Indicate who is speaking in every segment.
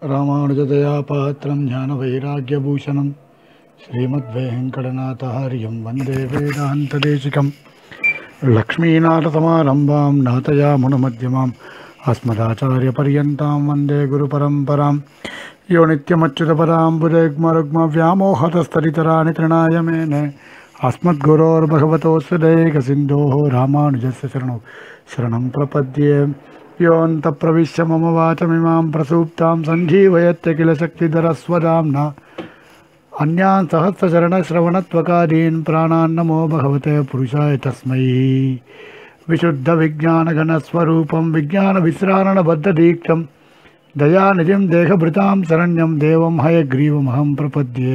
Speaker 1: ராமானுஜதயா பாத்திரம் ஞான வைராக்கியபூஷணம் ஸ்ரீமத்வேங்கடநாதாரியம் வந்தே வேதாந்ததேசிகம் லக்ஷ்மீநாதசமாரம்பாம் நாதயாமுனமத்தியமாம் अस्मदाचार्यपर्यन्तां वन्दे गुरुपरम्परां यो नित्यमच्युतपदाम्बुजग्मरुग्मव्यामोहतस्तरितराणि तृणाय मेने अस्मद्गुरोर्भगवतोऽस्य दैकसिन्धोः रामानुजस्य शरणौ शरणं प्रपद्ये योऽन्तप्रविश्य मम वाचमिमां प्रसूप्तां सञ्जीवयत्य किल शक्तिधरस्वदाम्ना अन्यान् सहस्रचरणश्रवणत्वकादीन् प्राणान्नमो भगवते पुरुषाय तस्मै विशुद्धविज्ञानघनस्वरूपं विज्ञानविश्रारणबद्धदीक्षं दयानिधिं देहभृतां शरण्यं देवं हयग्रीवमहं प्रपद्ये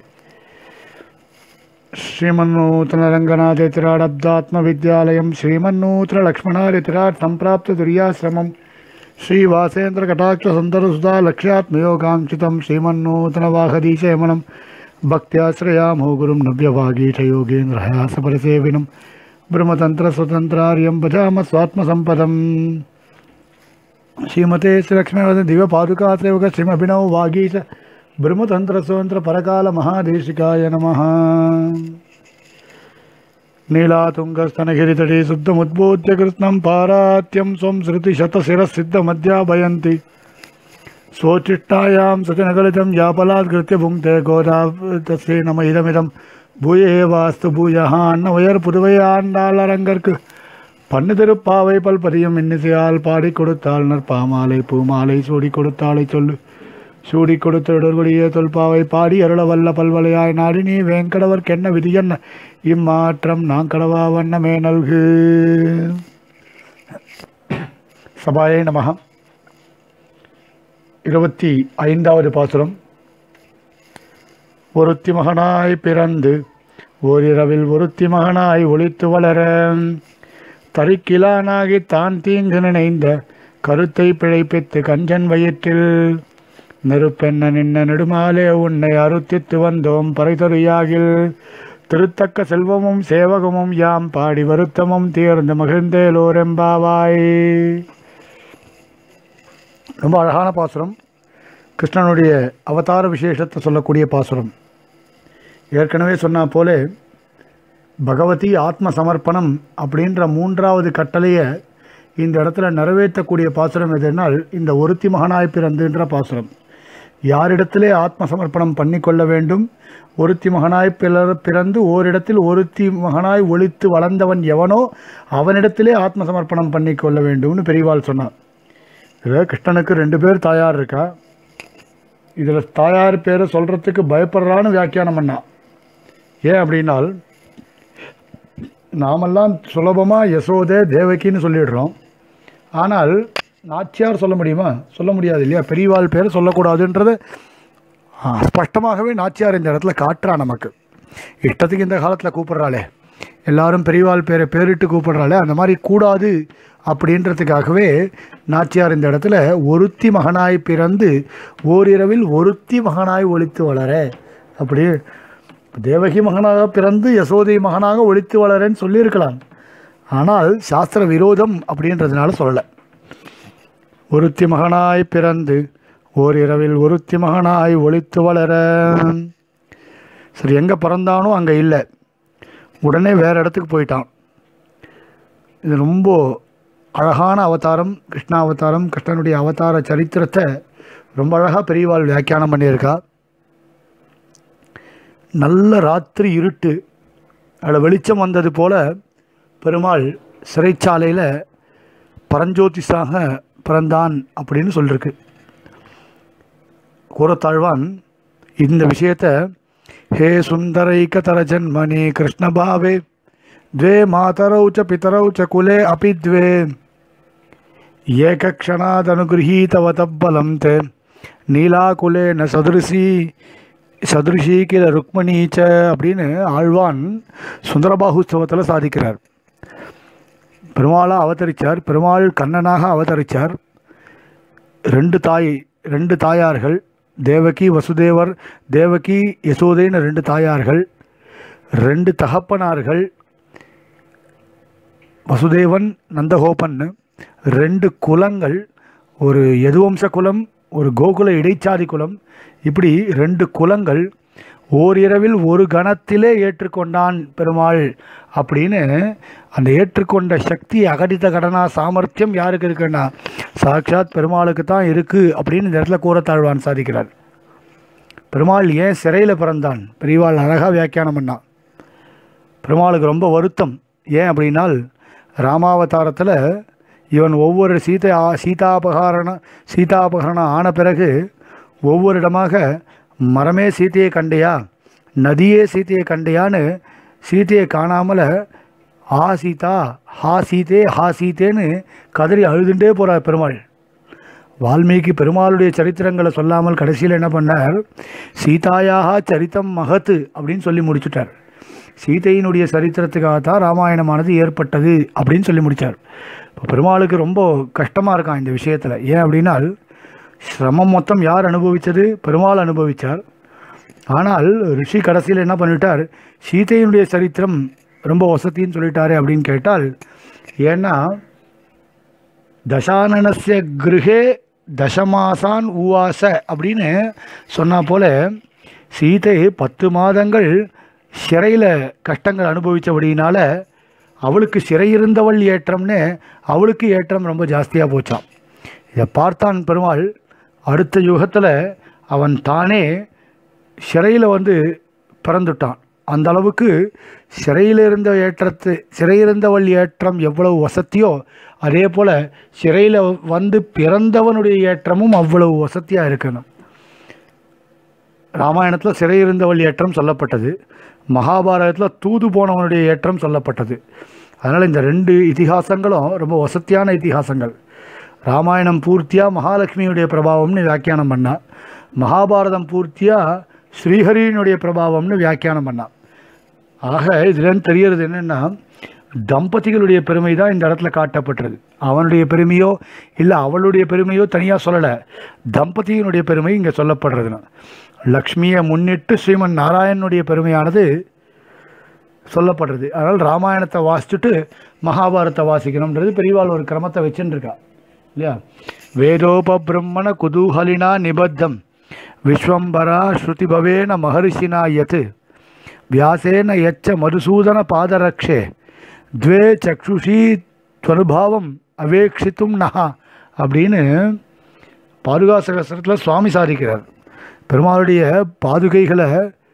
Speaker 1: श्रीमन्नूतनरङ्गनाथेतिराडब्दात्मविद्यालयं श्रीमन्नूतनलक्ष्मणारितिराट् सम्प्राप्तदुर्याश्रमं श्रीवासेन्द्रकटाक्षसुन्दरसुधा लक्ष्यात्मयोगाङ्क्षितं श्रीमन्नूतनवाहदीशयमनं भक्त्याश्रयामो गुरुं नव्यवागीशयोगेन्द्रहयासपरसेविनं ब्रह्मतन्त्रस्वतन्त्रार्यं भजाम स्वात्मसम्पदम् श्रीमते श्रीलक्ष्मीवद दिव्यपादुकासेवक श्रीमभिनव वागीश ब्रह्मतन्त्रस्वतन्त्रपरकालमहादेशिकाय नमः नीलातुङ्गस्तनगिरितटे शुद्धमुद्बोध्य कृत्स्नं पारात्यं स्वं श्रुतिशतशिरःसिद्धमध्याभयन्ति स्वोच्चिष्टायां सचनगलितं यापलात्कृत्य भुङ्क्ते गोदा तस्यै नम इदमिदं பூயே வாஸ்து பூயஹான் உயர் புதுவையாண்டாளரங்கற்கு பண்ணு திருப்பாவை பல்பதியும் இன்னிசையால் பாடி கொடுத்தாள் நற்பாமாலை பூமாலை சூடி கொடுத்தாளை சொல்லு சூடி கொடுத்தொடர்புடைய தொல்பாவை பாடி அருள வல்ல பல்வலையாய் நாடி நீ வேங்கடவர் கென்ன விதியன்ன இம்மாற்றம் நான் கடவா வண்ணமே நல்கு சபாயை நமக இருபத்தி ஐந்தாவது பாசுரம் ஒருத்தி மகனாய் பிறந்து ஓரிரவில் ஒருத்தி மகனாய் ஒளித்து வளர தரிக்கிலானாகி தான் தீங்கு நினைந்த கருத்தை பிழைப்பித்து கஞ்சன் வயிற்றில் நெருப்பென்ன நின்ன நெடுமாலே உன்னை அறுத்தித்து வந்தோம் பறைதொறியாகில் திருத்தக்க செல்வமும் சேவகமும் யாம் பாடி வருத்தமும் தீர்ந்து மகிழ்ந்தேலோரெம்பாவாய் ரொம்ப அழகான பாசுரம் கிருஷ்ணனுடைய அவதார விசேஷத்தை சொல்லக்கூடிய பாசுரம் ஏற்கனவே சொன்னா போலே பகவதி ஆத்ம சமர்ப்பணம் அப்படின்ற மூன்றாவது கட்டளையை இந்த இடத்துல நிறைவேற்றக்கூடிய பாசுரம் எதுனால் இந்த ஒருத்தி மகனாய் பிறந்துன்ற பாசுரம் யாரிடத்திலே ஆத்ம சமர்ப்பணம் பண்ணி கொள்ள வேண்டும் ஒருத்தி மகனாய் பிறர் பிறந்து ஓரிடத்தில் ஒருத்தி மகனாய் ஒழித்து வளர்ந்தவன் எவனோ அவனிடத்திலே ஆத்ம சமர்ப்பணம் பண்ணி கொள்ள வேண்டும்னு பெரியவாள் சொன்னார் இதில் கிருஷ்ணனுக்கு ரெண்டு பேர் தாயார் இருக்கா இதில் தாயார் பேரை சொல்கிறதுக்கு பயப்படுறான்னு வியாக்கியானம் பண்ணா ஏன் அப்படின்னால் நாமெல்லாம் சுலபமாக யசோதே தேவகின்னு சொல்லிடுறோம் ஆனால் நாச்சியார் சொல்ல முடியுமா சொல்ல முடியாது இல்லையா பெரியவாள் பேரை சொல்லக்கூடாதுன்றத ஸ்பஷ்டமாகவே நாச்சியார் இந்த இடத்துல காட்டுறா நமக்கு இஷ்டத்துக்கு இந்த காலத்தில் கூப்பிட்றாளே எல்லாரும் பெரியவாள் பேரை பேரிட்டு கூப்பிட்றாளே அந்த மாதிரி கூடாது அப்படின்றதுக்காகவே நாச்சியார் இந்த இடத்துல ஒருத்தி மகனாய் பிறந்து ஓரிரவில் ஒருத்தி மகனாய் ஒழித்து வளர அப்படி தேவகி மகனாக பிறந்து யசோதை மகனாக ஒழித்து வளரன்னு சொல்லியிருக்கலாம் ஆனால் சாஸ்திர விரோதம் அப்படின்றதுனால சொல்லலை ஒருத்தி மகனாய் பிறந்து ஓரிரவில் ஒருத்தி மகனாய் ஒழித்து வளர சரி எங்கே பிறந்தானோ அங்கே இல்லை உடனே வேறு இடத்துக்கு போயிட்டான் இது ரொம்ப அழகான அவதாரம் கிருஷ்ண அவதாரம் கிருஷ்ணனுடைய அவதார சரித்திரத்தை ரொம்ப அழகாக பெரியவாள் வியாக்கியானம் பண்ணியிருக்கா நல்ல ராத்திரி இருட்டு அதில் வெளிச்சம் வந்தது போல பெருமாள் சிறைச்சாலையில் பரஞ்சோதிஷாக பிறந்தான் அப்படின்னு சொல்லியிருக்கு கூறத்தாழ்வான் இந்த விஷயத்தை ஹே சுந்தரைக்கதர ஜன்மனி கிருஷ்ணபாவே द्वे मातरौ च पितरौ च कुले अपि द्वे एकक्षणादनुगृहीतवतब्बलं ते நீலாகுலேன சதுரிசி சதுரிஷி கில ருக்மணீச்ச அப்படின்னு ஆழ்வான் சுந்தரபாகுஸ்தவத்தில் சாதிக்கிறார் பெருமாளாக அவதரித்தார் பெருமாள் கண்ணனாக அவதரித்தார் ரெண்டு தாய் ரெண்டு தாயார்கள் தேவகி வசுதேவர் தேவகி யசோதைன்னு ரெண்டு தாயார்கள் ரெண்டு தகப்பனார்கள் வசுதேவன் நந்தகோபன் ரெண்டு குலங்கள் ஒரு யதுவம்ச குலம் ஒரு கோகுல இடைச்சாதி குலம் இப்படி ரெண்டு குலங்கள் ஓரிரவில் ஒரு கணத்திலே ஏற்றுக்கொண்டான் பெருமாள் அப்படின்னு அந்த ஏற்றுக்கொண்ட சக்தி அகடித கடனா சாமர்த்தியம் யாருக்கு இருக்குன்னா சாட்சாத் பெருமாளுக்கு தான் இருக்குது அப்படின்னு இந்த இடத்துல கூறத்தாழ்வான் சாதிக்கிறார் பெருமாள் ஏன் சிறையில் பிறந்தான் பெரியவாள் அழகாக வியாக்கியானம் பண்ணான் பெருமாளுக்கு ரொம்ப வருத்தம் ஏன் அப்படின்னால் ராமாவதாரத்தில் இவன் ஒவ்வொரு சீதை ஆ- சீதாபகாரண சீதாபகரணம் ஆன பிறகு ஒவ்வொரு இடமாக மரமே சீதையை கண்டையா நதியே சீதையை கண்டையான்னு சீதையை காணாமல் ஆ சீதா ஹா சீதே ஹா சீதேன்னு கதறி அழுதுண்டே போகிறார் பெருமாள் வால்மீகி பெருமாளுடைய சரித்திரங்களை சொல்லாமல் கடைசியில் என்ன பண்ணார் சீதாயாக சரித்தம் மகத்து அப்படின்னு சொல்லி முடிச்சுட்டார் சீதையினுடைய சரித்திரத்துக்காக தான் ராமாயணமானது ஏற்பட்டது அப்படின்னு சொல்லி முடித்தார் இப்போ பெருமாளுக்கு ரொம்ப கஷ்டமாக இருக்கான் இந்த விஷயத்தில் ஏன் அப்படின்னால் சிரமம் மொத்தம் யார் அனுபவித்தது பெருமாள் அனுபவித்தார் ஆனால் ரிஷி கடைசியில் என்ன பண்ணிட்டார் சீதையினுடைய சரித்திரம் ரொம்ப வசதின்னு சொல்லிட்டாரு அப்படின்னு கேட்டால் ஏன்னா தசானனஸ்ய கிருஹே தசமாசான் உவாச அப்படின்னு சொன்னா போல சீதை பத்து மாதங்கள் சிறையில் கஷ்டங்கள் அனுபவித்தபடினால அவளுக்கு சிறையிருந்தவள் ஏற்றம்னு அவளுக்கு ஏற்றம் ரொம்ப ஜாஸ்தியாக போச்சான் இதை பார்த்தான் பெருமாள் அடுத்த யுகத்தில் அவன் தானே சிறையில் வந்து பிறந்துட்டான் அந்த அளவுக்கு சிறையில் இருந்த ஏற்றத்து சிறையிருந்தவள் ஏற்றம் எவ்வளவு வசதியோ அதே போல் சிறையில் வந்து பிறந்தவனுடைய ஏற்றமும் அவ்வளவு வசதியாக இருக்கணும் ராமாயணத்தில் சிறையிருந்தவள் ஏற்றம் சொல்லப்பட்டது மகாபாரதத்தில் தூது போனவனுடைய ஏற்றம் சொல்லப்பட்டது அதனால் இந்த ரெண்டு இதிகாசங்களும் ரொம்ப வசத்தியான இதிகாசங்கள் ராமாயணம் பூர்த்தியாக மகாலட்சுமியுடைய பிரபாவம்னு வியாக்கியானம் பண்ணா மகாபாரதம் பூர்த்தியாக ஸ்ரீஹரியினுடைய பிரபாவம்னு வியாக்கியானம் பண்ணா ஆக இதுலேருந்து தெரியறது என்னென்னா தம்பதிகளுடைய பெருமை தான் இந்த இடத்துல காட்டப்பட்டது அவனுடைய பெருமையோ இல்லை அவளுடைய பெருமையோ தனியாக சொல்லலை தம்பதியினுடைய பெருமை இங்கே சொல்லப்படுறதுன்னு லக்ஷ்மியை முன்னிட்டு ஸ்ரீமன் நாராயணனுடைய பெருமையானது சொல்லப்படுறது அதனால் ராமாயணத்தை வாசிச்சுட்டு மகாபாரத்தை வாசிக்கணுன்றது பெரியவாள் ஒரு கிரமத்தை வச்சுன்னு இருக்கா இல்லையா வேதோபபிரம்மண குதூகலினா நிபத்தம் விஸ்வம்பரா ஸ்ருதி பவேன மகர்ஷினா யத் வியாசேன யச்ச மதுசூதன பாதரக்ஷே द्वे சக்ஷுஷி துவனுபாவம் அவேக்ஷித்தும் நகா அப்படின்னு பாதுகா சகசிரத்தில் சுவாமி சாதிக்கிறார் பெருமாளுடைய பாதுகைகளை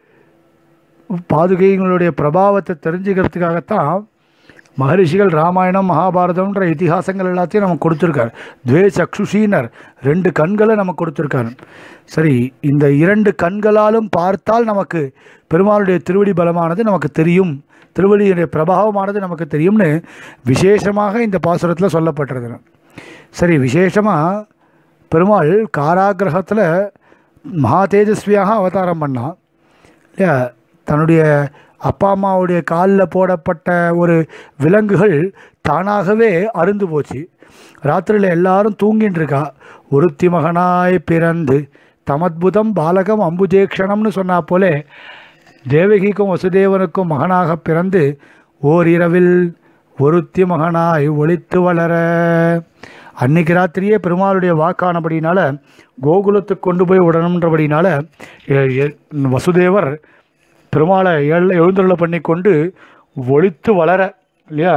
Speaker 1: பாதுகைகளுடைய பிரபாவத்தை தெரிஞ்சுக்கிறதுக்காகத்தான் மகரிஷிகள் ராமாயணம் மகாபாரதம்ன்ற இதிகாசங்கள் எல்லாத்தையும் நமக்கு கொடுத்துருக்கார் துவே சக்ஷுஷீனர் ரெண்டு கண்களை நமக்கு கொடுத்துருக்காரு சரி இந்த இரண்டு கண்களாலும் பார்த்தால் நமக்கு பெருமாளுடைய திருவடி பலமானது நமக்கு தெரியும் திருவடியுடைய பிரபாவமானது நமக்கு தெரியும்னு விசேஷமாக இந்த பாசுரத்தில் சொல்லப்பட்டிருக்கிறது சரி விசேஷமாக பெருமாள் காராகிரகத்தில் மகா தேஜஸ்வியாக அவதாரம் பண்ணான் இல்லையா தன்னுடைய அப்பா அம்மாவுடைய காலில் போடப்பட்ட ஒரு விலங்குகள் தானாகவே அருந்து போச்சு ராத்திரியில் எல்லாரும் தூங்கின்னு இருக்கா ஒருத்தி மகனாய் பிறந்து தமத்புதம் பாலகம் அம்புஜேக்ஷணம்னு சொன்னா போலே தேவகிக்கும் வசுதேவனுக்கும் மகனாக பிறந்து ஓரிரவில் ஒருத்தி மகனாய் ஒளித்து வளர அன்னைக்கு ராத்திரியே பெருமாளுடைய வாக்கானபடினால கோகுலத்துக்கு கொண்டு போய் விடணுன்றபடினால எ- எ- வசுதேவர் பெருமாளை எழு எழுந்தருளை பண்ணி கொண்டு ஒளித்து வளர இல்லையா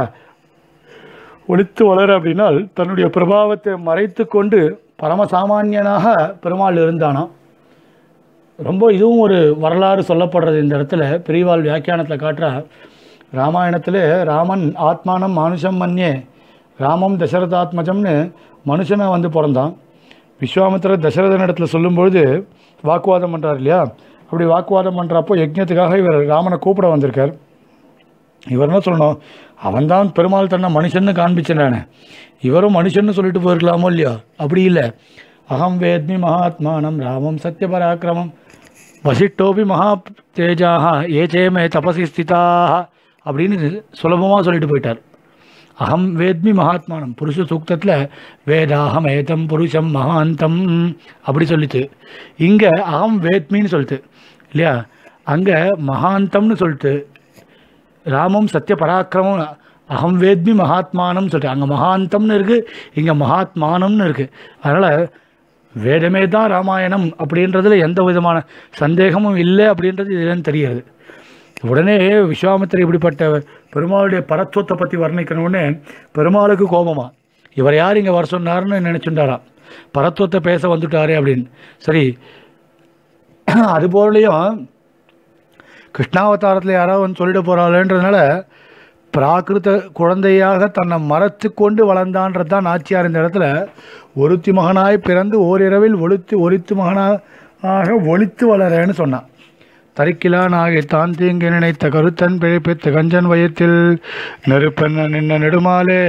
Speaker 1: ஒளித்து வளர அப்படின்னால் தன்னுடைய பிரபாவத்தை மறைத்து கொண்டு பரமசாமானியனாக பெருமாள் இருந்தானாம் ரொம்ப இதுவும் ஒரு வரலாறு சொல்லப்படுறது இந்த இடத்துல பெரியவாள் வியாக்கியானத்தில் காட்டுறா ராமாயணத்தில் ராமன் ஆத்மானம் மானுஷம் மன்யே ராமம் தசரதாத்மஜம்னு மனுஷனை வந்து பிறந்தான் விஸ்வாமித்திரர் தசரதன் இடத்துல சொல்லும்பொழுது வாக்குவாதம் பண்ணுறார் இல்லையா அப்படி வாக்குவாதம் பண்ணுறப்போ யஜ்ஞத்துக்காக இவர் ராமனை கூப்பிட வந்திருக்கார் இவர் என்ன சொல்லணும் அவன்தான் பெருமாள் தன்னை மனுஷன்னு காண்பிச்சினானே இவரும் மனுஷன்னு சொல்லிட்டு போயிருக்கலாமோ இல்லையா அப்படி இல்லை அகம் வேத்மி மகாத்மானம் ராமம் சத்யபராக்கிரமம் வசிட்டோபி மகா தேஜாக ஏச்சேமே தபசி ஸ்திதாக அப்படின்னு சுலபமாக சொல்லிட்டு போயிட்டார் அகம் வேத்மி மகாத்மானம் புருஷ சூக்தத்தில் வேதாகம் ஏதம் புருஷம் மகாந்தம் அப்படி சொல்லிட்டு இங்கே அகம் வேத்மின்னு சொல்லிட்டு இல்லையா அங்கே மகாந்தம்னு சொல்லிட்டு ராமம் சத்திய பராக்கிரமம் அகம் வேத்மி மகாத்மானம் சொல்லிட்டு அங்கே மகாந்தம்னு இருக்குது இங்கே மகாத்மானம்னு இருக்குது அதனால் வேதமே தான் ராமாயணம் அப்படின்றதுல எந்த விதமான சந்தேகமும் இல்லை அப்படின்றது இதுலன்னு தெரியுது உடனே விஸ்வாமித்திரர் இப்படிப்பட்ட பெருமாளுடைய பரத்துவத்தை பற்றி வர்ணிக்கணும்னு பெருமாளுக்கு கோபமா இவர் யார் இங்கே வர சொன்னார்னு நினச்சுட்டாராம் பரத்துவத்தை பேச வந்துட்டாரே அப்படின்னு சரி அது போலயும் கிருஷ்ணாவதாரத்தில் யாராவது வந்து சொல்லிட போகிறாளேன்றதுனால பிராகிருத குழந்தையாக தன்னை மறைத்து கொண்டு வளர்ந்தான்றது தான் நாச்சியார் இந்த இடத்துல ஒருத்தி மகனாய் பிறந்து ஓரிரவில் ஒளித்து ஒலித்து மகனாக ஒளித்து வளரேன்னு சொன்னான் தரிக்கிலானாகி தான் தீங்கு நினைத்த கருத்தன் பிழைப்பித்த கஞ்சன் வயத்தில் நெருப்பென்ன நின்ன நெடுமாலே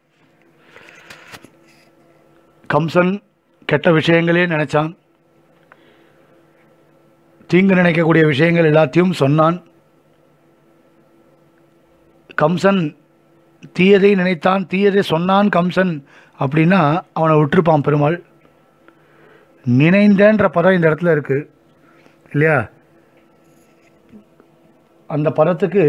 Speaker 1: கம்சன் கெட்ட விஷயங்களே நினைச்சான் தீங்கு நினைக்கக்கூடிய விஷயங்கள் எல்லாத்தையும் சொன்னான் கம்சன் தீயதை நினைத்தான் தீயதை சொன்னான் கம்சன் அப்படின்னா அவனை விட்டுருப்பான் பெருமாள் நினைந்தன்ற பதம் இந்த இடத்துல இருக்கு இல்லையா அந்த பதத்துக்கு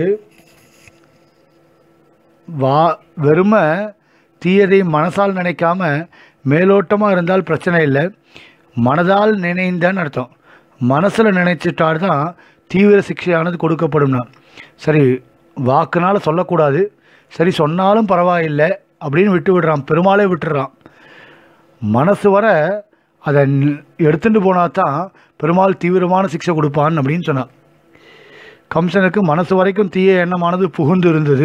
Speaker 1: வா வெறுமை தீயதை மனசால் நினைக்காம மேலோட்டமாக இருந்தால் பிரச்சனை இல்லை மனதால் நினைந்தன்னு அர்த்தம் மனசில் நினைச்சிட்டார் தான் தீவிர சிக்ஷையானது கொடுக்கப்படும்னா சரி வாக்குனால் சொல்லக்கூடாது சரி சொன்னாலும் பரவாயில்லை அப்படின்னு விட்டு விடுறான் பெருமாளே விட்டுடுறான் மனசு வர அதை ந- எடுத்துட்டு போனா தான் பெருமாள் தீவிரமான சிக்ஷை கொடுப்பான் அப்படின்னு சொன்னான் கம்சனுக்கு மனசு வரைக்கும் தீய எண்ணமானது புகுந்து இருந்தது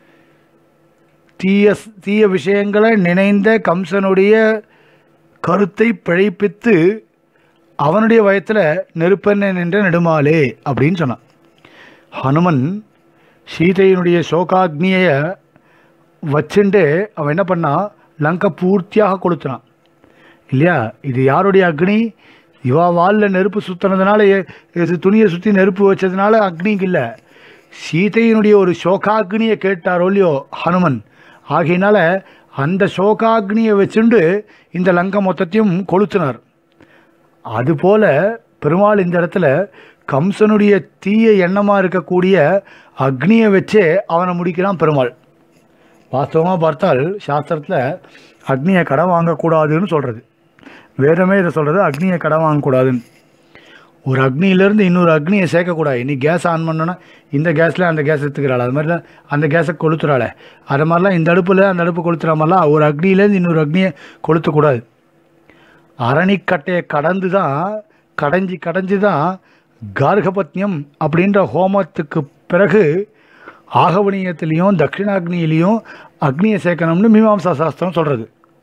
Speaker 1: தீய தீய விஷயங்களை நினைந்த கம்சனுடைய கருத்தை பிழைப்பித்து அவனுடைய வயத்தில் நெருப்பெண்ண நின்ற நெடுமாலே அப்படின்னு சொன்னான் ஹனுமன் சீதையினுடைய சோகாக்னியை வச்சுண்டு அவன் என்ன பண்ணான் லங்கை பூர்த்தியாக கொளுத்துனான் இல்லையா இது யாருடைய அக்னி இவா வாலில் நெருப்பு சுற்றினதுனால இது துணியை சுற்றி நெருப்பு வச்சதுனால அக்னிக்கு இல்லை சீதையினுடைய ஒரு சோகாக்னியை கேட்டாரோ இல்லையோ ஹனுமன் ஆகையினால அந்த சோகாக்னியை வச்சுண்டு இந்த லங்கை மொத்தத்தையும் கொளுத்தினார் அதுபோல பெருமாள் இந்த இடத்துல கம்சனுடைய தீய எண்ணமாக இருக்கக்கூடிய அக்னியை வச்சே அவனை முடிக்கிறான் பெருமாள் வாஸ்தவமாக பார்த்தால் சாஸ்திரத்தில் அக்னியை கடன் வாங்கக்கூடாதுன்னு சொல்கிறது வேதமே இதை சொல்கிறது அக்னியை கடன் வாங்கக்கூடாதுன்னு ஒரு அக்னியிலேருந்து இன்னொரு அக்னியை சேர்க்கக்கூடாது நீ கேஸ் ஆன் பண்ணோன்னா இந்த கேஸில் அந்த கேஸ் எடுத்துக்கிறாள் அது மாதிரிலாம் அந்த கேஸை கொளுத்துறாளே அது மாதிரிலாம் இந்த அடுப்பில் அந்த அடுப்பு கொளுத்துற மாதிரிலாம் ஒரு அக்னியிலேருந்து இன்னொரு அக்னியை கொளுத்தக்கூடாது அரணிக்கட்டையை கடந்து தான் கடைஞ்சி கடைஞ்சி தான் கார்கபத்யம் அப்படின்ற ஹோமத்துக்கு பிறகு ஆகவனியத்திலையும் தட்சிணாக்னியிலையும் அக்னியை சேர்க்கணும்னு மீமாம்சா சாஸ்திரம் சொல்கிறது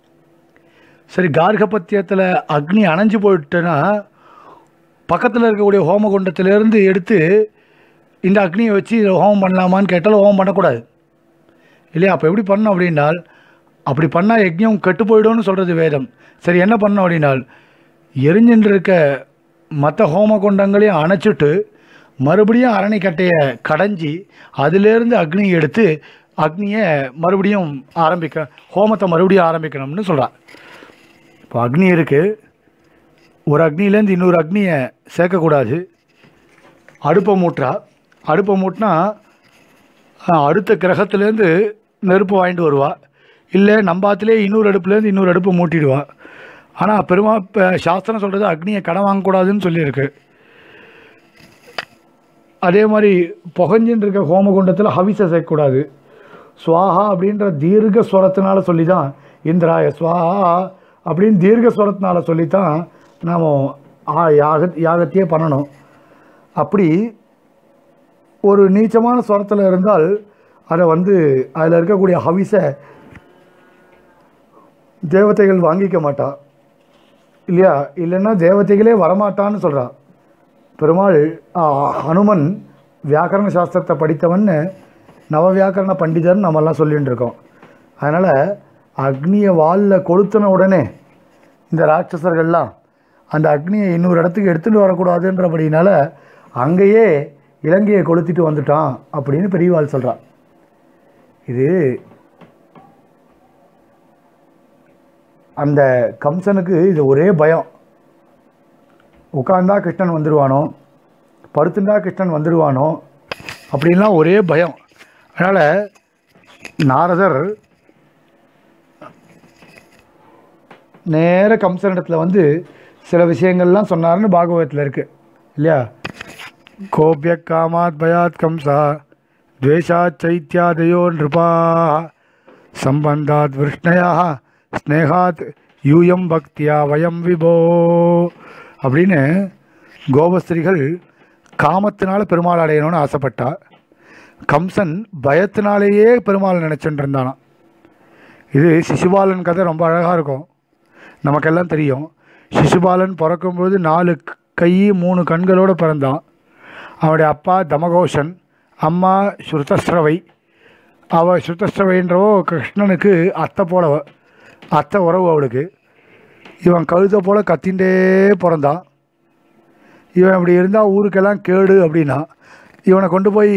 Speaker 1: சரி கார்கபத்தியத்தில் அக்னி அணைஞ்சு போயிட்டுன்னா பக்கத்தில் இருக்கக்கூடிய ஹோமகுண்டத்திலேருந்து எடுத்து இந்த அக்னியை வச்சு இதில் ஹோமம் பண்ணலாமான்னு கேட்டால் ஹோமம் பண்ணக்கூடாது இல்லையா அப்போ எப்படி பண்ணோம் அப்படின்னால் அப்படி பண்ணால் யஜ்ஞம் கெட்டு போயிடும்னு சொல்கிறது வேதம் சரி என்ன பண்ணோம் அப்படின்னால் எரிஞ்சுட்டு இருக்க மற்ற ஹோம குண்டங்களையும் அணைச்சிட்டு மறுபடியும் அரணிக்கட்டையை கடைஞ்சி அதிலேருந்து அக்னி எடுத்து அக்னியை மறுபடியும் ஆரம்பிக்க ஹோமத்தை மறுபடியும் ஆரம்பிக்கணும்னு சொல்கிறான் இப்போ அக்னி இருக்குது ஒரு அக்னியிலேருந்து இன்னொரு அக்னியை சேர்க்கக்கூடாது அடுப்பை மூட்டுறா அடுப்பை மூட்டினா ஆஹ், அடுத்த கிரகத்துலேருந்து நெருப்பு வாங்கிட்டு வருவா இல்லை நம்பாத்திலே இன்னொரு அடுப்புலேருந்து இன்னொரு அடுப்பு மூட்டிடுவா ஆனால் பெருமா இப்போ சாஸ்திரம் சொல்கிறது அக்னியை கடன் வாங்கக்கூடாதுன்னு சொல்லியிருக்கு அதே மாதிரி புகஞ்சின்னு இருக்க ஹோமகுண்டத்தில் ஹவிசை சேர்க்கக்கூடாது ஸ்வாஹா அப்படின்ற தீர்க்க ஸ்வரத்தினால சொல்லி தான் இந்திராய ஸ்வாஹா அப்படின்னு தீர்க்க ஸ்வரத்தினால சொல்லி தான் நாம் ஆ யாக யாகத்தையே பண்ணணும் அப்படி ஒரு நீச்சமான ஸ்வரத்தில் இருந்தால் அதை வந்து அதில் இருக்கக்கூடிய ஹவிஸை தேவதைகள் வாங்கிக்க மாட்டா இல்லையா இல்லைன்னா தேவதைகளே வரமாட்டான்னு சொல்கிறா பெருமாள் ஆ, ஹனுமன் வியாக்கரண சாஸ்திரத்தை படித்தவன்னு நவவியாக்கரண பண்டிதர் நம்மெல்லாம் சொல்லிட்டு இருக்கோம் அதனால் அக்னியை வாலில் கொளுத்தின உடனே இந்த ராட்சசர்கள்லாம் அந்த அக்னியை இன்னொரு இடத்துக்கு எடுத்துகிட்டு வரக்கூடாதுன்றபடினால அங்கேயே இலங்கையை கொளுத்திட்டு வந்துட்டான் அப்படின்னு பெரியவாள் சொல்கிறான் இது அந்த கம்சனுக்கு இது ஒரே பயம் உட்காந்தா கிருஷ்ணன் வந்துடுவானோ படுத்துண்டா கிருஷ்ணன் வந்துடுவானோ அப்படின்லாம் ஒரே பயம் அதனால் நாரதர் நேர கம்சனிடத்தில் வந்து சில விஷயங்கள்லாம் சொன்னார்னு பாகவதத்தில் இருக்குது இல்லையா கோபிய காமாத் பயாத் கம்சா துவேஷாத் சைத்யாதயோ நிருபா சம்பந்தாத் விஷ்ணயா ஸ்னேகாத் யூயம் பக்தியா வயம் விபோ அப்படின்னு கோபஸ்திரிகள் காமத்தினால பெருமாள் அடையணும்னு ஆசைப்பட்டா கம்சன் பயத்தினாலேயே பெருமாள் நினச்சிட்டு இருந்தானாம் இது சிசுபாலன் கதை ரொம்ப அழகாக இருக்கும் நமக்கெல்லாம் தெரியும் சிசுபாலன் பிறக்கும்போது நாலு க- கை மூணு கண்களோடு பிறந்தான் அவனுடைய அப்பா தமகோஷன் அம்மா ஸ்ருதஸ்ரவை அவள் ஸ்ருதஸ்ரவைன்றவோ கிருஷ்ணனுக்கு அத்தை போலவ அத்தை உறவு அவளுக்கு இவன் கழுத்தை போல கத்திண்டே பிறந்தான் இவன் இப்படி இருந்தால் ஊருக்கெல்லாம் கேடு அப்படின்னா இவனை கொண்டு போய்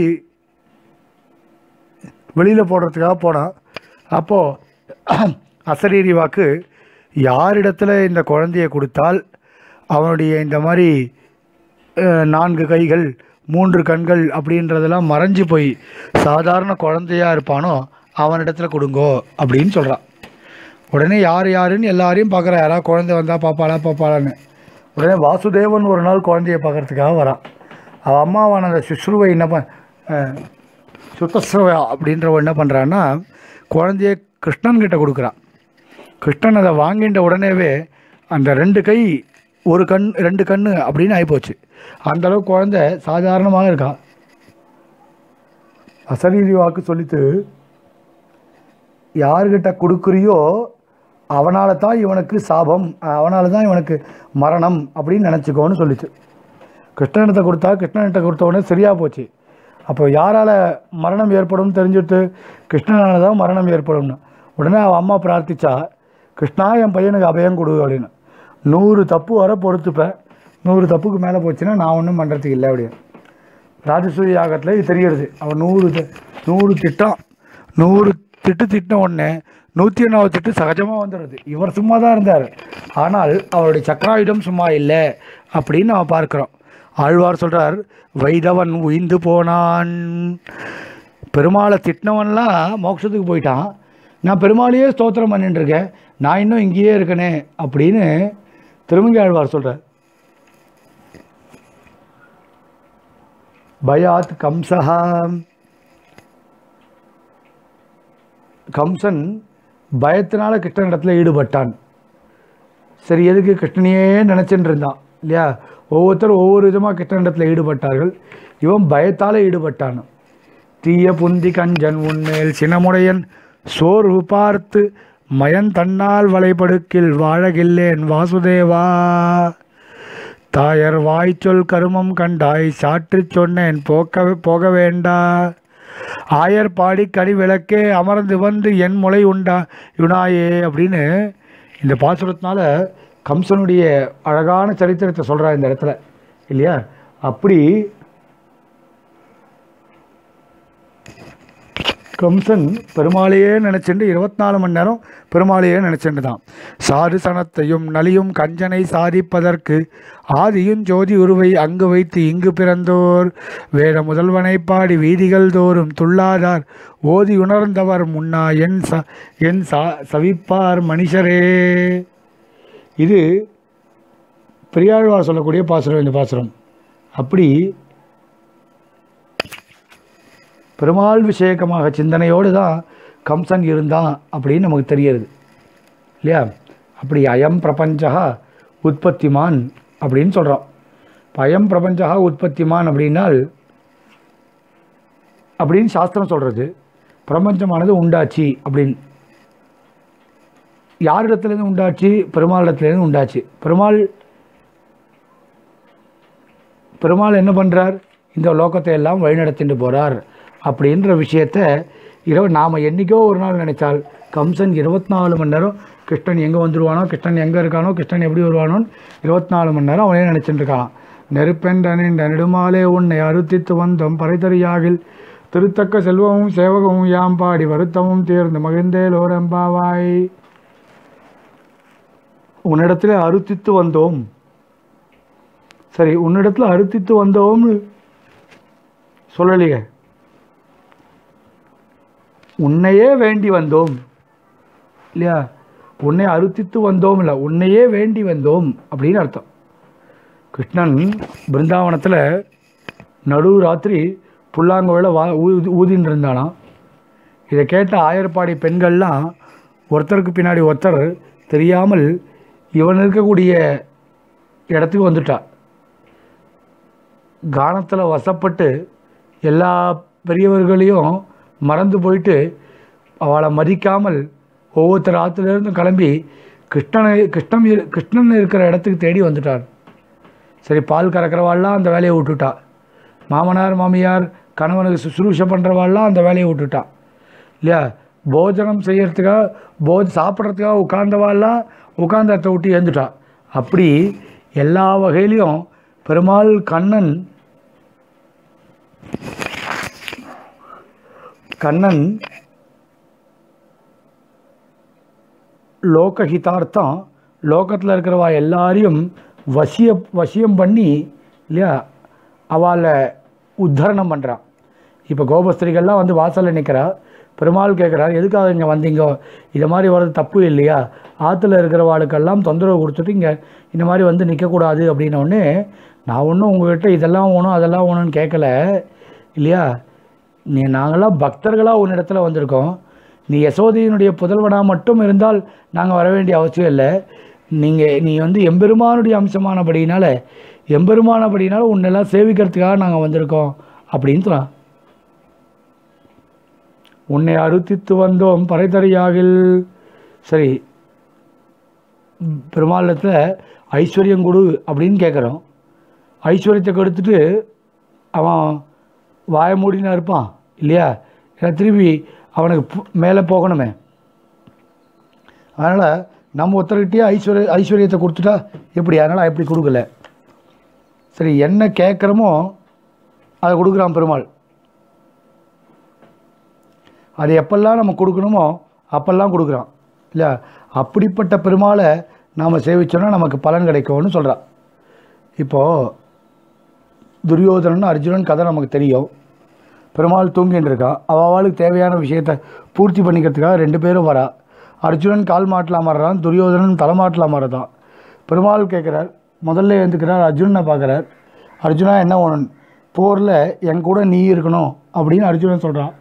Speaker 1: வெளியில் போடுறதுக்காக போனான் அப்போது அசரீரி வாக்கு யாரிடத்துல இந்த குழந்தையை கொடுத்தால் அவனுடைய இந்த மாதிரி அஹ், நான்கு கைகள் மூன்று கண்கள் அப்படின்றதெல்லாம் மறைஞ்சு போய் சாதாரண குழந்தையா இருப்பானோ அவனிடத்துல கொடுங்கோ அப்படின்னு சொல்கிறான் உடனே யார் யாருன்னு எல்லாரையும் பார்க்குறா யாராவது குழந்தை வந்தால் பாப்பாளா பாப்பாளான்னு உடனே வாசுதேவன் ஒரு நாள் குழந்தைய பார்க்கறதுக்காக வரான் அவள் அம்மாவான அந்த சுஷ்ருவை என்ன பண் அஹ், சுத்தஸ்ரவ அப்படின்றவ என்ன பண்ணுறான்னா குழந்தைய கிருஷ்ணன் கிட்ட கொடுக்குறான் கிருஷ்ணன் அதை வாங்கின்ற உடனேவே அந்த ரெண்டு கை ஒரு கண் ரெண்டு கண் அப்படின்னு ஆகிப்போச்சு அந்த அளவுக்கு குழந்தை சாதாரணமாக இருக்கா அசரீரி வாக்கு சொல்லித்து யார்கிட்ட கொடுக்குறியோ அவனால தான் இவனுக்கு சாபம் அவனால தான் இவனுக்கு மரணம் அப்படின்னு நினச்சிக்கோன்னு சொல்லிச்சு கிருஷ்ணனிட்ட கொடுத்தா கிருஷ்ணனிட்ட கொடுத்த உடனே சரியாக போச்சு அப்போ யாரால் மரணம் ஏற்படும் தெரிஞ்சுட்டு கிருஷ்ணனால தான் மரணம் ஏற்படும்னு உடனே அவன் அம்மா பிரார்த்திச்சா கிருஷ்ணா என் பையனுக்கு அபயம் கொடு அப்படின்னு நூறு தப்பு வர பொறுத்துப்பேன் நூறு தப்புக்கு மேலே போச்சுன்னா நான் ஒன்றும் பண்ணுறதுக்கு இல்லை அப்படின்னு ராஜசூய யாகத்தில் இது தெரிகிறது அவன் நூறு தி- நூறு திட்டம் நூறு திட்டு திட்டின உடனே நூற்றி ஒன்றாவது திட்டு சகஜமாக வந்துடுது இவர் சும்மா தான் இருந்தார் ஆனால் அவருடைய சக்கராயுதம் சும்மா இல்லை அப்படின்னு நம்ம பார்க்குறோம் ஆழ்வார் சொல்கிறார் வைதவன் உயிந்து போனான் பெருமாளை திட்டினவன்லாம் மோட்சத்துக்கு போயிட்டான் நான் பெருமாளையே ஸ்தோத்திரம் பண்ணிட்டு இருக்கேன் நான் இன்னும் இங்கேயே இருக்கனே அப்படின்னு திருமங்கி ஆழ்வார் சொல்கிறார் பயாத் கம்சஹா கம்சன் பயத்தினால கிருஷ்ணனிடத்தில் ஈடுபட்டான் சரி எதுக்கு கிருஷ்ணனையே நினச்சிட்டு இருந்தான் இல்லையா ஒவ்வொருத்தரும் ஒவ்வொரு விதமாக கிருஷ்ணனிடத்தில் ஈடுபட்டார்கள் இவன் பயத்தால் ஈடுபட்டான் தீய புந்தி கஞ்சன் உன்மேல் சினமுடையன் சோர்வு பார்த்து மயன் தன்னால் வளைபடுக்கில் வாழகில்லேன் வாசுதேவா தாயர் வாய்ச்சொல் கருமம் கண்டாய் சாற்றிச் சொன்னேன் போக்க போக வேண்டா ஆயர் பாடி கனி விளக்கே அமர்ந்து வந்து என் முளை உண்டா யுனாயே அப்படின்னு இந்த பாசுரத்தினால கம்சனுடைய அழகான சரித்திரத்தை சொல்கிறா இந்த இடத்துல இல்லையா அப்படி கம்சன் பெருமாளையே நினச்சிண்டு இருபத்தி நாலு மணி நேரம் பெருமாளையே நினச்சிண்டு தான் சாது சனத்தையும் நலியும் கஞ்சனை சாதிப்பதற்கு ஆதியும் ஜோதி உருவை அங்கு வைத்து இங்கு பிறந்தோர் வேத முதல்வனை பாடி வீதிகள் தோறும் துள்ளாதார் ஓதி உணர்ந்தவர் முன்னா என் ச என் சா சவிப்பார் மனுஷரே இது பெரியாழ்வார் சொல்லக்கூடிய பாசுரம் இந்த பாசுரம் அப்படி பெருமாள் விஷயக்கமாக சிந்தனையோடு தான் கம்சன் இருந்தான் அப்படின்னு நமக்கு தெரியுது இல்லையா அப்படி அயம் பிரபஞ்சா உற்பத்திமான் அப்படின்னு சொல்கிறோம் இப்போ அயம் பிரபஞ்சா உற்பத்திமான் அப்படின்னால் அப்படின்னு சாஸ்திரம் சொல்கிறது பிரபஞ்சமானது உண்டாச்சு அப்படின்னு யாரிடத்துலேருந்து உண்டாச்சு பெருமாளிடத்துலேருந்து உண்டாச்சு பெருமாள் பெருமாள் என்ன பண்ணுறார் இந்த லோகத்தை எல்லாம் வழிநடத்திட்டு போகிறார் அப்படின்ற விஷயத்த இரவு நாம் என்றைக்கோ ஒரு நாள் நினைச்சால் கம்சன் இருபத்தி நாலு மணி நேரம் கிருஷ்ணன் எங்கே வந்துடுவானோ கிருஷ்ணன் எங்கே இருக்கானோ கிருஷ்ணன் எப்படி வருவானோன்னு இருபத்தி நாலு மணி நேரம் அவனே நினச்சிட்டு இருக்கான் நெருப்பென்றனின் நெடுமாலே உன்னை அறுத்தித்து வந்தோம் பறைதறியாகில் திருத்தக்க செல்வமும் சேவகமும் யாம் பாடி வருத்தமும் தீர்ந்து மகிழ்ந்தேலோரம்பாவாய் உன்னிடத்தில் அறுத்தித்து வந்தோம் சரி உன்னிடத்துல அறுத்தித்து வந்தோம்னு சொல்லலையே உன்னையே வேண்டி வந்தோம் இல்லையா உன்னை அறுத்தித்து வந்தோம் இல்லை உன்னையே வேண்டி வந்தோம் அப்படின்னு அர்த்தம் கிருஷ்ணன் பிருந்தாவனத்தில் நடு ராத்திரி புல்லாங்குழல வா ஊதி ஊதின்னு இருந்தானாம் இதை கேட்ட ஆயர்பாடி பெண்கள்லாம் ஒருத்தருக்கு பின்னாடி ஒருத்தர் தெரியாமல் இவன் இருக்கக்கூடிய இடத்துக்கு வந்துட்டா கானத்தில் வசப்பட்டு எல்லா பெரியவர்களையும் மறந்து போயிட்டு அவளை மதிக்காமல் ஒவ்வொருத்தர் ஆற்றுலேருந்து கிளம்பி கிருஷ்ணனை கிருஷ்ணன் இரு- கிருஷ்ணன் இருக்கிற இடத்துக்கு தேடி வந்துட்டார் சரி பால் கறக்கிறவாள்லாம் அந்த வேலையை விட்டுட்டா மாமனார் மாமியார் கணவனுக்கு சுசுரூஷை பண்ணுறவாள்லாம் அந்த வேலையை விட்டுட்டா இல்லையா போஜனம் செய்யறதுக்காக போஜ் சாப்பிட்றதுக்காக உட்கார்ந்தவாள்லாம் உட்கார்ந்த இடத்த விட்டு எழுந்துட்டா அப்படி எல்லா வகையிலையும் பெருமாள் கண்ணன் கண்ணன் லோகஹிதார்த்தம் லோகத்தில் இருக்கிறவா எல்லாரையும் வசிய வசியம் பண்ணி இல்லையா அவளை உத்தரணம் பண்ணுறான் இப்போ கோபஸ்திரிகள்லாம் வந்து வாசலில் நிற்கிறா பெருமாள் கேட்குறார் எதுக்காக இங்கே வந்தீங்க இது மாதிரி வர்றது தப்பு இல்லையா ஆற்றுல இருக்கிறவாளுக்கெல்லாம் தொந்தரவு கொடுத்துட்டு இங்கே இந்த மாதிரி வந்து நிற்கக்கூடாது அப்படின்ன உடனே நான் ஒன்றும் உங்ககிட்ட இதெல்லாம் வேணும் அதெல்லாம் வேணும்னு கேட்கல இல்லையா நீ நாங்களாம் பக்தர்களாக உன்னிடத்துல வந்திருக்கோம் நீ யசோதையினுடைய புதல்வனாக மட்டும் இருந்தால் நாங்கள் வர வேண்டிய அவசியம் இல்லை நீங்கள் நீ வந்து எம்பெருமானுடைய அம்சமானபடினால எம்பெருமானபடினால உன்னெல்லாம் சேவிக்கிறதுக்காக நாங்கள் வந்திருக்கோம் அப்படின்னு சொன்னான் உன்னை அறுத்தித்து வந்தோம் பறைதறியாகில் சரி பெருமாளத்தில் ஐஸ்வர்யம் கொடு அப்படின்னு கேட்குறோம் ஐஸ்வர்யத்தை கொடுத்துட்டு அவன் வாய மூடினா இருப்பான் இல்லையா ஏன்னா திருப்பி அவனுக்கு பு- மேலே போகணுமே அதனால் நம்ம ஒருத்தர்கிட்டயே ஐஸ்வர்ய ஐஸ்வர்யத்தை கொடுத்துட்டா எப்படி அதனால் எப்படி கொடுக்கல சரி என்ன கேட்குறோமோ அதை கொடுக்குறான் பெருமாள் அது எப்பெல்லாம் நம்ம கொடுக்கணுமோ அப்பெல்லாம் கொடுக்குறான் இல்லையா அப்படிப்பட்ட பெருமாளை நாம் சேவிச்சோன்னா நமக்கு பலன் கிடைக்கும்னு சொல்கிறான் இப்போது துரியோதனன் அர்ஜுனன் கதை நமக்கு தெரியும் பெருமாள் தூங்கின்னு இருக்கான் அவ அவளுக்கு தேவையான விஷயத்தை பூர்த்தி பண்ணிக்கிறதுக்காக ரெண்டு பேரும் வரா அர்ஜுனன் கால் மாட்டில் அமர்றான் துரியோதனன் தலைமாட்டில் அமர்றான் பெருமாள் கேட்குறார் முதல்ல எழுந்துக்கிறார் அர்ஜுனனை பார்க்குறார் அர்ஜுனா என்ன ஒன்று போரில் என் கூட நீ இருக்கணும் அப்படின்னு அர்ஜுனன் சொல்கிறான்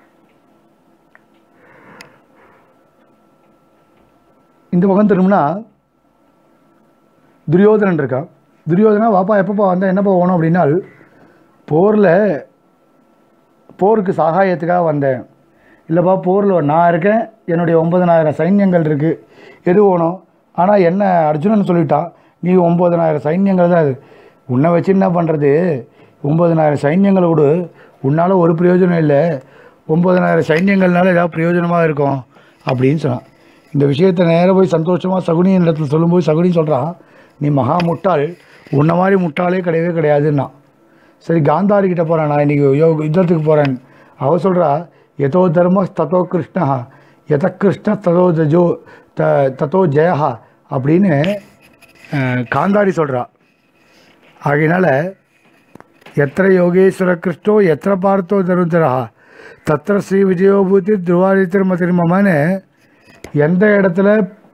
Speaker 1: இந்த பக்கம் திரும்பினா துரியோதனன் இருக்கான் துரியோதனா வாப்பா எப்பப்பா வந்தால் என்னப்பா போகணும் அப்படின்னால் போரில் போருக்கு சகாயத்துக்காக வந்தேன் இல்லைப்பா போரில் நான் இருக்கேன் என்னுடைய ஒன்பதனாயிரம் சைன்யங்கள் இருக்குது எது வேணும் ஆனால் என்ன அர்ஜுனன் சொல்லிட்டான் நீ ஒம்பதனாயிரம் சைன்யங்கள் தான் இது உன்னை வச்சு என்ன பண்ணுறது ஒம்பதனாயிரம் சைன்யங்களை விடு உன்னால் ஒரு பிரயோஜனம் இல்லை ஒம்பதனாயிரம் சைன்யங்கள்னால ஏதாவது பிரயோஜனமாக இருக்கும் அப்படின்னு சொன்னான் இந்த விஷயத்தை நேராக போய் சந்தோஷமாக சகுனியின் இடத்துல சொல்லும்போது சகுனி சொல்கிறான் நீ மகா முட்டாள் உன்னை மாதிரி முட்டாளே கிடையவே கிடையாதுன்னா சரி காந்தாரி கிட்ட போகிறேன் நான் இன்றைக்கி யோ யுத்தத்துக்கு போகிறேன் அவ சொல்கிறா எதோ தர்ம தத்தோ கிருஷ்ணா எத கிருஷ்ண ததோ ஜோ த தத்தோ ஜெயா அப்படின்னு அஹ், காந்தாரி சொல்கிறா ஆகையினால எத்திர யோகேஸ்வர கிருஷ்ணோ எத்திர பார்த்தோ தருந்தரா தத்திர ஸ்ரீ விஜயோபூதி துருவாதித்திர மதிர்மமன்னு எந்த இடத்துல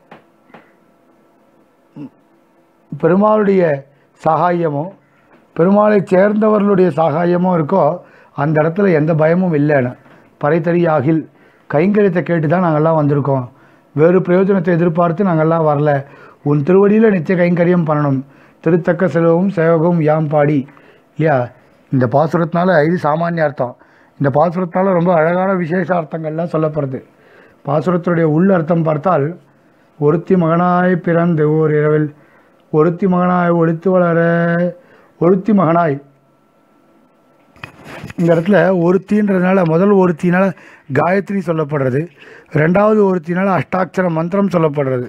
Speaker 1: பெருமாளுடைய சகாயமோ பெருமாளை சேர்ந்தவர்களுடைய சகாயமோ இருக்கோ அந்த இடத்துல எந்த பயமும் இல்லைன்னு பறைத்தறியாகில் கைங்கரியத்தை கேட்டு தான் நாங்கள்லாம் வந்திருக்கோம் வேறு பிரயோஜனத்தை எதிர்பார்த்து நாங்கள்லாம் வரல உன் திருவடியில் நித்திய கைங்கரியம் பண்ணணும் திருத்தக்க செல்வமும் சேவகமும் யாம் பாடி இல்லையா இந்த பாசுரத்தினால இது சாமானிய அர்த்தம் இந்த பாசுரத்தினால ரொம்ப அழகான விசேஷ அர்த்தங்கள்லாம் சொல்லப்படுது பாசுரத்துடைய உள் அர்த்தம் பார்த்தால் ஒருத்தி மகனாய் பிறந்து ஓர் இரவில் ஒருத்தி மகனாய் ஒழித்து வளர ஒருத்தி மகனாய் இந்த இடத்துல ஒருத்தின்றதுனால முதல் ஒருத்தினால காயத்ரி சொல்லப்படுறது ரெண்டாவது ஒருத்தினால அஷ்டாட்சர மந்திரம் சொல்லப்படுறது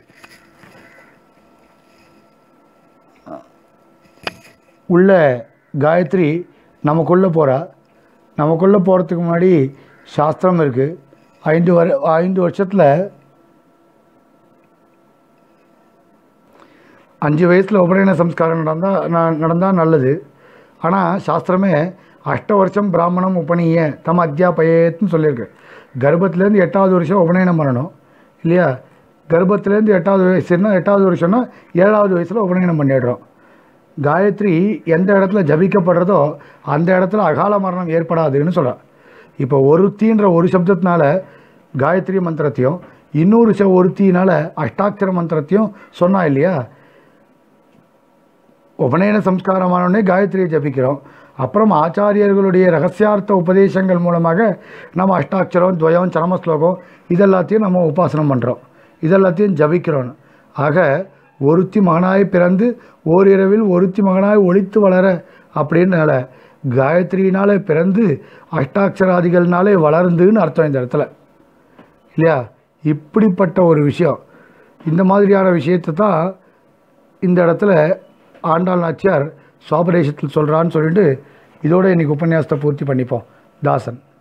Speaker 1: உள்ள காயத்ரி நமக்குள்ளே போகிறா நமக்குள்ளே போகிறதுக்கு முன்னாடி சாஸ்திரம் இருக்குது ஐந்து வர ஐந்து வருஷத்தில் அஞ்சு வயசில் உபநயன சம்ஸ்காரம் நடந்தால் நான் நடந்தால் நல்லது ஆனால் சாஸ்திரமே அஷ்ட வருஷம் பிராமணம் உபநீய தம் அத்தியாபயத்துன்னு சொல்லியிருக்கு கர்ப்பத்துலேருந்து எட்டாவது வருஷம் உபநயனம் பண்ணணும் இல்லையா கர்ப்பத்துலேருந்து எட்டாவது வயசுன்னா எட்டாவது வருஷம்னா ஏழாவது வயசில் உபநயனம் பண்ணிடுறோம் காயத்ரி எந்த இடத்துல ஜபிக்கப்படுறதோ அந்த இடத்துல அகால மரணம் ஏற்படாதுன்னு சொல்கிறார் இப்போ ஒருத்தின்ற ஒரு சப்தத்தினால காயத்ரி மந்திரத்தையும் இன்னொரு ச ஒருத்தினால அஷ்டாட்சர மந்திரத்தையும் சொன்னா இல்லையா உபநயன சம்ஸ்காரமானோடனே காயத்ரியை ஜபிக்கிறோம் அப்புறம் ஆச்சாரியர்களுடைய ரகசியார்த்த உபதேசங்கள் மூலமாக நம்ம அஷ்டாட்சரம் துவயம் சரம ஸ்லோகம் இதெல்லாத்தையும் நம்ம உபாசனம் பண்ணுறோம் இதெல்லாத்தையும் ஜபிக்கிறோம் ஆக ஒருத்தி மகனாய் பிறந்து ஓரிரவில் ஒருத்தி மகனாய் ஒழித்து வளர அப்படின்னால காயத்ரியினாலே பிறந்து அஷ்டாட்சராதிகள்னாலே வளர்ந்துன்னு அர்த்தம் இந்த இடத்துல இல்லையா இப்படிப்பட்ட ஒரு விஷயம் இந்த மாதிரியான விஷயத்தை தான் இந்த இடத்துல ஆண்டாள் நாச்சியார் சுவாபதேசத்தில் சொல்கிறான்னு சொல்லிட்டு இதோட இன்னைக்கு உபன்யாசத்தை பூர்த்தி பண்ணிப்போம் தாசன்